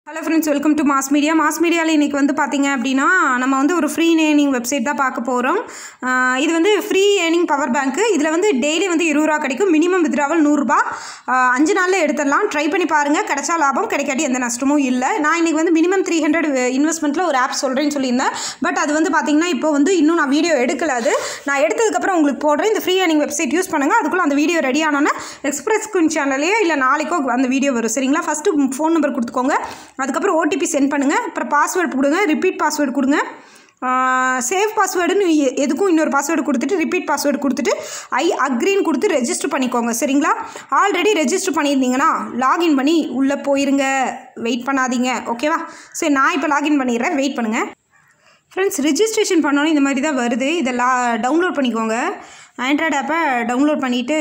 hello friends welcome to mass media mass மீடியாவில் இன்றைக்கி வந்து பார்த்தீங்க அப்படின்னா நம்ம வந்து ஒரு ஃப்ரீ ஏர்னிங் வெப்சைட் தான் பார்க்க போகிறோம் இது வந்து ஃப்ரீ ஏர்னிங் பவர் பேங்க்கு இதில் வந்து டெய்லி வந்து இருபது ரூபா கிடைக்கும் மினிமம் வித்ராவல் நூறுரூபா அஞ்சு நாளில் எடுத்துடலாம் ட்ரை பண்ணி பாருங்கள் கிடைச்சா லாபம் கிடைக்காட்டி எந்த நஷ்டமும் இல்லை நான் இன்றைக்கி வந்து மினிமம் த்ரீ ஹண்ட்ரட் இன்வெஸ்ட்மெண்ட்டில் ஒரு ஆப் சொல்கிறேன்னு சொல்லியிருந்தேன் பட் அது வந்து பார்த்தீங்கன்னா இப்போ வந்து இன்னும் நான் வீடியோ எடுக்கல அது நான் எடுத்ததுக்கப்புறம் உங்களுக்கு போடுறேன் இந்த ஃப்ரீ ஏர்னிங் வெப்சைட் யூஸ் பண்ணுங்கள் அதுக்குள்ளே அந்த வீடியோ ரெடி ஆனோன்னே எக்ஸ்பிரஸ் குயின் சேனல்லையோ இல்லை நாளைக்கோ அந்த வீடியோ வரும் சரிங்களா ஃபஸ்ட்டு ஃபோன் நம்பர் கொடுத்துக்கோங்க அதுக்கப்புறம் ஓடிபி சென்ட் பண்ணுங்கள் அப்புறம் பாஸ்வேர்டு கொடுங்க ரிப்பீட் பாஸ்வேர்டு கொடுங்க சேவ் பாஸ்வேர்டுன்னு எ- எதுக்கும் இன்னொரு பாஸ்வேர்டு கொடுத்துட்டு ரிப்பீட் பாஸ்வேர்டு கொடுத்துட்டு ஐ அக்ரின்னு கொடுத்து ரெஜிஸ்டர் பண்ணிக்கோங்க சரிங்களா ஆல்ரெடி ரெஜிஸ்டர் பண்ணியிருந்தீங்கன்னா லாகின் பண்ணி உள்ளே போயிருங்க வெயிட் பண்ணாதீங்க ஓகேவா சரி நான் இப்போ லாகின் பண்ணிடுறேன் வெயிட் பண்ணுங்கள் ஃப்ரெண்ட்ஸ் ரெஜிஸ்ட்ரேஷன் பண்ணோன்னே இந்த மாதிரி தான் வருது இதை லா டவுன்லோட் பண்ணிக்கோங்க ஆண்ட்ராய்டு ஆப்பை டவுன்லோட் பண்ணிவிட்டு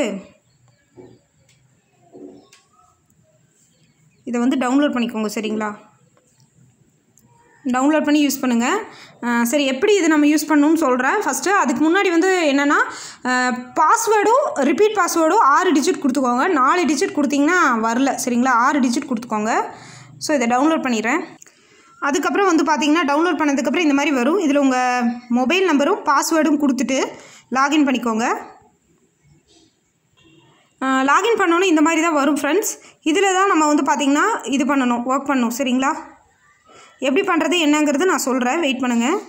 இதை வந்து டவுன்லோட் பண்ணிக்கோங்க சரிங்களா டவுன்லோட் பண்ணி யூஸ் பண்ணுங்கள் அஹ் சரி எப்படி இது நம்ம யூஸ் பண்ணணும்னு சொல்கிறேன் ஃபஸ்ட்டு அதுக்கு முன்னாடி வந்து என்னென்னா பாஸ்வேர்டும் ரிப்பீட் பாஸ்வேர்டும் ஆறு டிஜிட் கொடுத்துக்கோங்க நாலு டிஜிட் கொடுத்தீங்கன்னா வரல சரிங்களா ஆறு டிஜிட் கொடுத்துக்கோங்க ஸோ இதை டவுன்லோட் பண்ணிடுறேன் அதுக்கப்புறம் வந்து பார்த்தீங்கன்னா டவுன்லோட் பண்ணதுக்கப்புறம் இந்த மாதிரி வரும் இதில் உங்கள் மொபைல் நம்பரும் பாஸ்வேர்டும் கொடுத்துட்டு லாகின் பண்ணிக்கோங்க லாகின் பண்ணோன்னே இந்த மாதிரி தான் வரும் ஃப்ரெண்ட்ஸ் இதில் தான் நம்ம வந்து பார்த்திங்கன்னா இது பண்ணணும் ஒர்க் பண்ணணும் சரிங்களா எப்படி பண்ணுறது என்னங்கிறது நான் சொல்கிறேன் வெயிட் பண்ணுங்கள்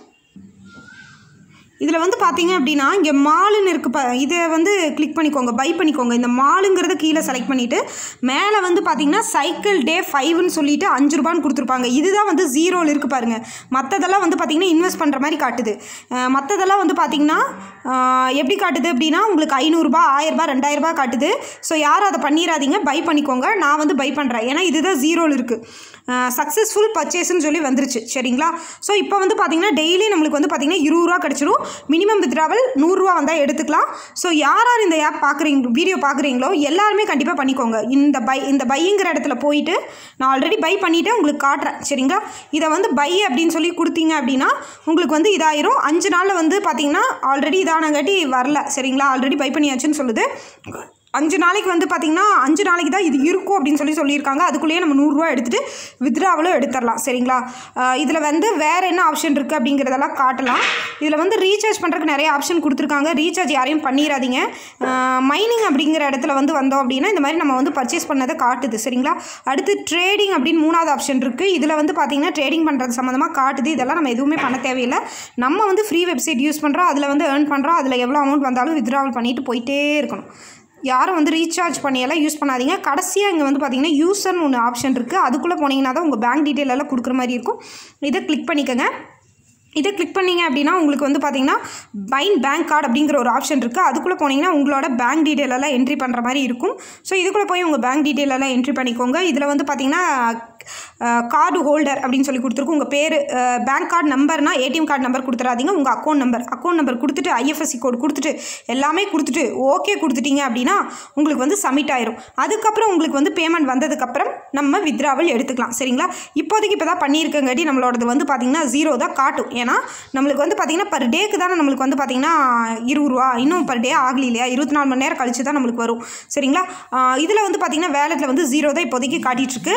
இதில் வந்து பார்த்தீங்க அப்படின்னா இங்கே மாலுன்னு இருக்குது ப இதை வந்து கிளிக் பண்ணிக்கோங்க பை பண்ணிக்கோங்க இந்த மாலுங்கிறத கீழே செலக்ட் பண்ணிவிட்டு மேலே வந்து பார்த்தீங்கன்னா சைக்கிள் டே ஃபைவ்னு சொல்லிட்டு அஞ்சு ரூபான்னு கொடுத்துருப்பாங்க இதுதான் வந்து ஜீரோவில் இருக்குது பாருங்கள் மற்றதெல்லாம் வந்து பார்த்தீங்கன்னா இன்வெஸ்ட் பண்ணுற மாதிரி காட்டுது அஹ் மற்றதெல்லாம் வந்து பார்த்தீங்கன்னா அஹ் எப்படி காட்டுது அப்படின்னா உங்களுக்கு ஐநூறுரூபா ஆயிரரூபா ரெண்டாயிரரூபா காட்டுது ஸோ யாரும் அதை பண்ணிடாதீங்க பை பண்ணிக்கோங்க நான் வந்து பை பண்ணுறேன் ஏன்னா இதுதான் ஜீரோவில் இருக்குது சக்ஸஸ்ஃபுல் பர்ச்சேஸ்னு சொல்லி வந்துருச்சு சரிங்களா ஸோ இப்போ வந்து பார்த்தீங்கன்னா டெய்லி நம்மளுக்கு வந்து பார்த்தீங்கன்னா இருபது ரூபா கிடச்சிரும் மினிமம் வித்ராவல் நூறுரூவா வந்தால் எடுத்துக்கலாம் ஸோ யார் யார் இந்த ஆப் பார்க்குறீங்க வீடியோ பார்க்குறீங்களோ எல்லாருமே கண்டிப்பாக பண்ணிக்கோங்க இந்த பை இந்த பைங்கிற இடத்துல போயிட்டு நான் ஆல்ரெடி பை பண்ணிவிட்டு உங்களுக்கு காட்டுறேன் சரிங்களா இதை வந்து பை அப்படின்னு சொல்லி கொடுத்தீங்க அப்படின்னா உங்களுக்கு வந்து இதாயிரும் அஞ்சு நாளில் வந்து பார்த்தீங்கன்னா ஆல்ரெடி இதானங்காட்டி வரல சரிங்களா ஆல்ரெடி பை பண்ணியாச்சுன்னு சொல்லுது அஞ்சு நாளைக்கு வந்து பார்த்திங்கன்னா அஞ்சு நாளைக்கு தான் இது இருக்கும் அப்படின்னு சொல்லி சொல்லியிருக்காங்க அதுக்குள்ளேயே நம்ம நூறுரூவா எடுத்துகிட்டு வித்ராவலும் எடுத்துடலாம் சரிங்களா இதில் வந்து வேறு என்ன ஆப்ஷன் இருக்குது அப்படிங்கிறதெல்லாம் காட்டலாம் இதில் வந்து ரீசார்ஜ் பண்ணுறதுக்கு நிறைய ஆப்ஷன் கொடுத்துருக்காங்க ரீசார்ஜ் யாரையும் பண்ணிடாதீங்க மைனிங் அப்படிங்கிற இடத்துல வந்து வந்தோம் அப்படின்னா இந்த மாதிரி நம்ம வந்து பர்ச்சேஸ் பண்ணதை காட்டுது சரிங்களா அடுத்து ட்ரேடிங் அப்படின்னு மூணாவது ஆப்ஷன் இருக்குது இதில் வந்து பார்த்திங்கன்னா ட்ரேடிங் பண்ணுறது சம்மந்தமாக காட்டுது இதெல்லாம் நம்ம எதுவுமே பண்ண தேவையில்லை நம்ம வந்து ஃப்ரீ வெப்சைட் யூஸ் பண்ணுறோம் அதில் வந்து ஏர்ன் பண்ணுறோம் அதில் எவ்வளோ அமௌண்ட் வந்தாலும் வித்ராவல் பண்ணிட்டு போயிட்டே இருக்கணும் யாரும் வந்து ரீசார்ஜ் பண்ணியெல்லாம் யூஸ் பண்ணாதீங்க கடைசியாக இங்கே வந்து பார்த்தீங்கன்னா யூசர்னு ஒன்று ஆப்ஷன் இருக்குது அதுக்குள்ளே போனீங்கன்னா தான் உங்கள் பேங்க் டீட்டெயில் எல்லாம் கொடுக்குற மாதிரி இருக்கும் இதை கிளிக் பண்ணிக்கோங்க இதை கிளிக் பண்ணீங்க அப்படின்னா உங்களுக்கு வந்து பார்த்தீங்கன்னா பைன் பேங்க் கார்டு அப்படிங்கிற ஒரு ஆப்ஷன் இருக்குது அதுக்குள்ளே போனீங்கன்னா உங்களோட பேங்க் டீட்டெயில் எல்லாம் என்ட்ரி பண்ணுற மாதிரி இருக்கும் ஸோ இதுக்குள்ளே போய் உங்கள் பேங்க் டீட்டெயில் எல்லாம் என்ட்ரி பண்ணிக்கோங்க இதில் வந்து பார்த்தீங்கன்னா கார்டு ஹோல்டர் அப்படின்னு சொல்லி கொடுத்துருக்கும் உங்கள் பேர் பேங்க் கார்டு நம்பர்னா ஏடிஎம் கார்டு நம்பர் கொடுத்துறாதீங்க உங்கள் அக்கௌண்ட் நம்பர் அக்கௌண்ட் நம்பர் கொடுத்துட்டு ஐஎஃப்எஸ்சி கோடு கொடுத்துட்டு எல்லாமே கொடுத்துட்டு ஓகே கொடுத்துட்டீங்க அப்படின்னா உங்களுக்கு வந்து சப்மிட் ஆயிரும் அதுக்கப்புறம் உங்களுக்கு வந்து பேமெண்ட் வந்ததுக்கப்புறம் நம்ம வித்ராவல் எடுத்துக்கலாம் சரிங்களா இப்போதைக்கு இப்போ தான் பண்ணியிருக்கங்காட்டி நம்மளோடது வந்து பார்த்திங்கன்னா ஜீரோ தான் காட்டும் ஏன்னா நம்மளுக்கு வந்து பார்த்திங்கன்னா பர் டேக்கு தானே நம்மளுக்கு வந்து பார்த்திங்கன்னா இருபது ரூபா இன்னும் பர் டே ஆகலி இல்லையா இருபத்தி நாலு மணி நேரம் கழிச்சு தான் நம்மளுக்கு வரும் சரிங்களா இதில் வந்து பார்த்திங்கன்னா வேலெட்டில் வந்து ஜீரோ தான் இப்போதைக்கு காட்டிகிட்ருக்கு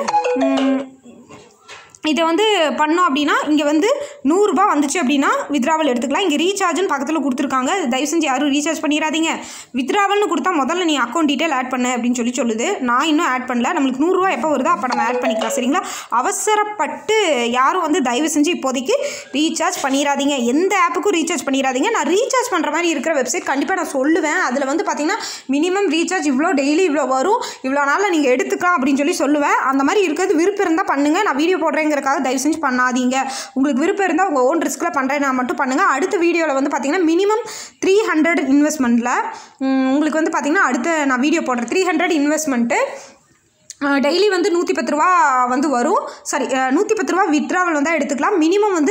இதை வந்து பண்ணோம் அப்படின்னா இங்கே வந்து நூறுரூபா வந்துச்சு அப்படின்னா வித்ராவல் எடுத்துக்கலாம் இங்கே ரீசார்ஜ்னு பக்கத்தில் கொடுத்துருக்காங்க தயவு செஞ்சு யாரும் ரீசார்ஜ் பண்ணிடாதீங்க வித்ராவல்னு கொடுத்தா முதல்ல நீ அக்கௌண்ட் டீட்டெயில் ஆட் பண்ண அப்படின்னு சொல்லி சொல்லுது நான் இன்னும் ஆட் பண்ணல நம்மளுக்கு நூறுரூவா எப்போ வருதோ அப்போ நம்ம ஆட் பண்ணிக்கலாம் சரிங்களா அவசரப்பட்டு யாரும் வந்து தயவு செஞ்சு இப்போதைக்கு ரீசார்ஜ் பண்ணிடாதீங்க எந்த ஆப்புக்கும் ரீசார்ஜ் பண்ணிடாதீங்க நான் ரீசார்ஜ் பண்ணுற மாதிரி இருக்கிற வெப்சைட் கண்டிப்பாக நான் சொல்லுவேன் அதில் வந்து பார்த்தீங்கன்னா மினிமம் ரீசார்ஜ் இவ்வளோ டெய்லி இவ்வளோ வரும் இவ்வளோ நாளில் நீங்கள் எடுத்துக்கலாம் அப்படின்னு சொல்லி சொல்லுவேன் அந்த மாதிரி இருக்கிறது விருப்பம் இருந்தால் பண்ணுங்கள் நான் வீடியோ போடுறேங்கிறக்காக தயவு செஞ்சு பண்ணாதீங்க உங்களுக்கு விருப்பம் இருந்தால் உங்கள் ஓன் ரிஸ்கில் பண்ணுறேன் நான் மட்டும் பண்ணுங்கள் அடுத்த வீடியோவில் வந்து பார்த்தீங்கன்னா மினிமம் த்ரீ ஹண்ட்ரட் இன்வெஸ்ட்மெண்ட்டில் உங்களுக்கு வந்து பார்த்தீங்கன்னா அடுத்த நான் வீடியோ போடுறேன் த்ரீ ஹண்ட்ரட் இன்வெஸ்ட்மெண்ட்டு டெய்லி வந்து நூற்றி பத்து ரூபா வந்து வரும் சாரி நூற்றி பத்து ரூபா வித்ராவல் வந்தால் எடுத்துக்கலாம் மினிமம் வந்து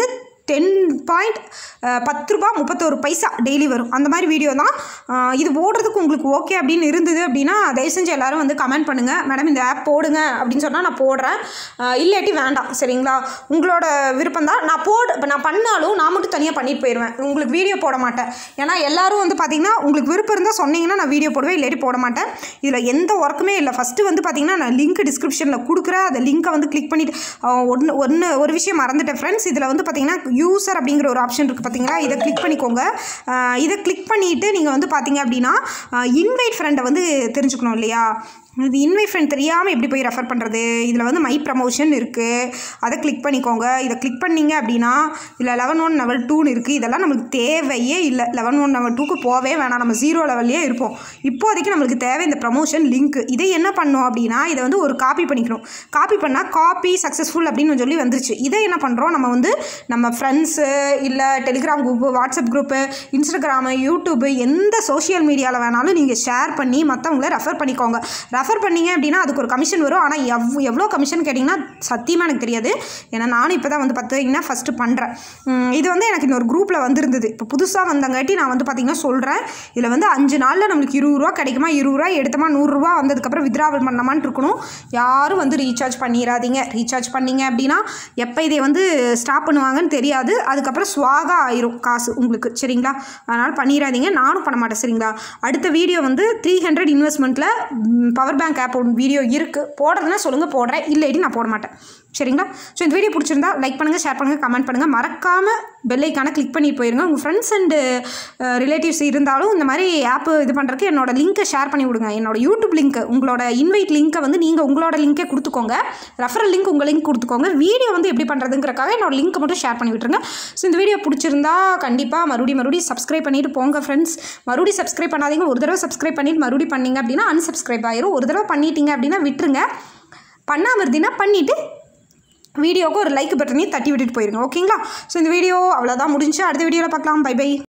டென் பாயிண்ட் பத்து ரூபா முப்பத்தோரு பைசா டெய்லி வரும் அந்த மாதிரி வீடியோ தான் அஹ் இது போடுறதுக்கு உங்களுக்கு ஓகே அப்படின்னு இருந்தது அப்படின்னா தயவு செஞ்சு எல்லாரும் வந்து கமெண்ட் பண்ணுங்கள் மேடம் இந்த ஆப் போடுங்க அப்படின்னு சொன்னால் நான் போடுறேன் அஹ் இல்லாட்டி வேண்டாம் சரிங்களா உங்களோட விருப்பம் தான் நான் போடு இப்போ நான் பண்ணாலும் நான் மட்டும் தனியாக பண்ணிட்டு போயிடுவேன் உங்களுக்கு வீடியோ போட மாட்டேன் ஏன்னா எல்லாரும் வந்து பார்த்தீங்கன்னா உங்களுக்கு விருப்பம் இருந்தால் சொன்னீங்கன்னா நான் வீடியோ போடுவேன் இல்லாட்டி போட மாட்டேன் இதில் எந்த ஒர்க்குமே இல்லை ஃபஸ்ட்டு வந்து பார்த்தீங்கன்னா நான் லிங்க் டிஸ்கிரிப்ஷனில் கொடுக்குறேன் அந்த லிங்க்கை வந்து கிளிக் பண்ணிட்டு ஒன்று ஒன்று ஒரு விஷயம் மறந்துட்டேன் ஃப்ரெண்ட்ஸ் இதில் வந்து பார்த்தீங்கன்னா யூசர் அப்படிங்கிற ஒரு ஆப்ஷன் இருக்குது பார்த்தீங்களா இதை கிளிக் பண்ணிக்கோங்க அஹ் இதை கிளிக் பண்ணிவிட்டு நீங்கள் வந்து பார்த்தீங்க அப்படின்னா இன்வைட் ஃப்ரெண்டை வந்து தெரிஞ்சுக்கணும் இல்லையா இது இன்வை ஃப்ரெண்ட் தெரியாமல் எப்படி போய் ரெஃபர் பண்ணுறது இதில் வந்து மை ப்ரமோஷன் இருக்குது அதை கிளிக் பண்ணிக்கோங்க இதை கிளிக் பண்ணீங்க அப்படின்னா இதில் லெவன் ஒன் லெவல் டூன்னு இருக்குது இதெல்லாம் நம்மளுக்கு தேவையே இல்லை லெவன் ஒன் லெவல் டூக்கு போவே வேணாம் நம்ம ஜீரோ லெவல்லையே இருப்போம் இப்போதைக்கு நம்மளுக்கு தேவை இந்த ப்ரமோஷன் லிங்க் இதை என்ன பண்ணோம் அப்படின்னா இதை வந்து ஒரு காப்பி பண்ணிக்கணும் காப்பி பண்ணால் காப்பி சக்ஸஸ்ஃபுல் அப்படின்னு சொல்லி வந்துருச்சு இதை என்ன பண்ணுறோம் நம்ம வந்து நம்ம ஃப்ரெண்ட்ஸு இல்லை Telegram group WhatsApp group Instagram YouTube எந்த சோஷியல் மீடியாவில் வேணாலும் நீங்கள் ஷேர் பண்ணி மற்றவங்கள ரெஃபர் பண்ணிக்கோங்க ரெஃபர் பண்ணீங்க அப்படின்னா அதுக்கு ஒரு கமிஷன் வரும் ஆனால் எவ் எவ்வளோ கமிஷன் கேட்டிங்கன்னா சத்தியமாக எனக்கு தெரியாது ஏன்னா நானும் இப்போ தான் வந்து பார்த்தீங்கன்னா ஃபஸ்ட்டு பண்ணுறேன் இது வந்து எனக்கு இன்னொரு குரூப்பில் வந்திருந்தது இப்போ புதுசாக வந்தங்காட்டி நான் வந்து பார்த்தீங்கன்னா சொல்கிறேன் இதில் வந்து அஞ்சு நாளில் நம்மளுக்கு இருபது ரூபா கிடைக்குமா இருபது ரூபா எடுத்தோமா நூறுரூவா வந்ததுக்கப்புறம் வித்ராவல் பண்ணலாமான்னு இருக்கணும் யாரும் வந்து ரீசார்ஜ் பண்ணிடாதீங்க ரீசார்ஜ் பண்ணீங்க அப்படின்னா எப்போ இதை வந்து ஸ்டாப் பண்ணுவாங்கன்னு தெரியாது அதுக்கப்புறம் ஸ்வாகா ஆயிரும் காசு உங்களுக்கு சரிங்களா அதனால் பண்ணிடாதீங்க நானும் பண்ண மாட்டேன் சரிங்களா அடுத்த வீடியோ வந்து த்ரீ ஹண்ட்ரட் இன்வெஸ்ட்மெண்ட்டில் பவர் பேங்க் ஆப் வீடியோ இருக்குது போடுறதுனா சொல்லுங்கள் போடுறேன் இல்லாட்டி நான் போட மாட்டேன் சரிங்களா ஸோ இந்த வீடியோ பிடிச்சிருந்தா லைக் பண்ணுங்கள் ஷேர் பண்ணுங்கள் கமெண்ட் பண்ணுங்கள் மறக்காமல் பெல்லைக்கான கிளிக் பண்ணி போயிருங்க உங்கள் ஃப்ரெண்ட்ஸ் அண்டு ரிலேட்டிவ்ஸ் இருந்தாலும் இந்த மாதிரி ஆப் இது பண்ணுறதுக்கு என்னோட லிங்க்கை ஷேர் பண்ணி விடுங்க என்னோட யூடியூப் லிங்க் உங்களோட இன்வைட் லிங்க்கை வந்து நீங்கள் உங்களோட லிங்க்கே கொடுத்துக்கோங்க ரெஃபரல் லிங்க் உங்கள் லிங்க் கொடுத்துக்கோங்க வீடியோ வந்து எப்படி பண்ணுறதுங்கிறக்காக என்னோட லிங்க்கை மட்டும் ஷேர் பண்ணி விட்டுருங்க ஸோ இந்த வீடியோ பிடிச்சிருந்தா கண்டிப்பாக மறுபடியும் மறுபடியும் சப்ஸ்கிரைப் பண்ணிட்டு போங்க ஃப்ரெண்ட்ஸ் மறுபடியும் சப்ஸ்கிரைப் பண்ணாதீங்க ஒரு தடவை சப்ஸ்கிரைப் பண்ணிட்டு மறுபடியும் பண்ணீங்க அப்படின்னா அன்சப்ஸ்கிரைப் ஆயிரும் ஒரு தடவை பண்ணிட்டீங்க அப்படின்னா விட்டுருங்க பண்ணாமல் இருந்தீங்கன்னா பண்ணிவிட்டு வீடியோவுக்கு ஒரு லைக் பட்டனையும் தட்டி விட்டுட்டு போயிருங்க ஓகேங்களா ஸோ இந்த வீடியோ அவ்வளோதான் முடிஞ்சு அடுத்த வீடியோவில் பார்க்கலாம் பை பை